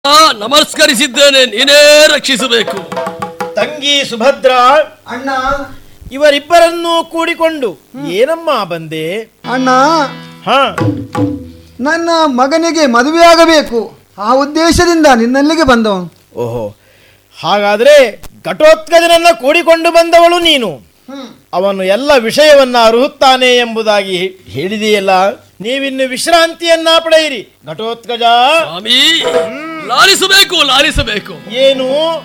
ಆ, ನಮಸ್ಕರಿಸಿದ್ದೇನೆ ನೀನೇ ರಕ್ಷಿಸಬೇಕು ತಂಗಿ ಸುಭದ್ರ ಅಣ್ಣ ಇವರಿಬ್ಬರನ್ನೂ ಕೂಡಿಕೊಂಡು ಏನಮ್ಮ ಬಂದೆ ಅಣ್ಣ ಹ ನನ್ನ ಮಗನಿಗೆ ಮದುವೆಯಾಗಬೇಕು ಆ ಉದ್ದೇಶದಿಂದ ನಿನ್ನಲ್ಲಿಗೆ ಬಂದವನು ಓಹೋ ಹಾಗಾದ್ರೆ ಘಟೋತ್ಕಜನನ್ನ ಕೂಡಿಕೊಂಡು ಬಂದವಳು ನೀನು ಅವನು ಎಲ್ಲ ವಿಷಯವನ್ನ ಅರುಹುತ್ತಾನೆ ಎಂಬುದಾಗಿ ಹೇಳಿದೆಯಲ್ಲ ನೀವಿನ್ನು ವಿಶ್ರಾಂತಿಯನ್ನ ಪಡೆಯಿರಿ ಘಟೋತ್ಕಜ ಸ್ವಾಮಿ ಲಾಲಿಸಬೇಕು ಲಾಲಿಸಬೇಕು ಏನು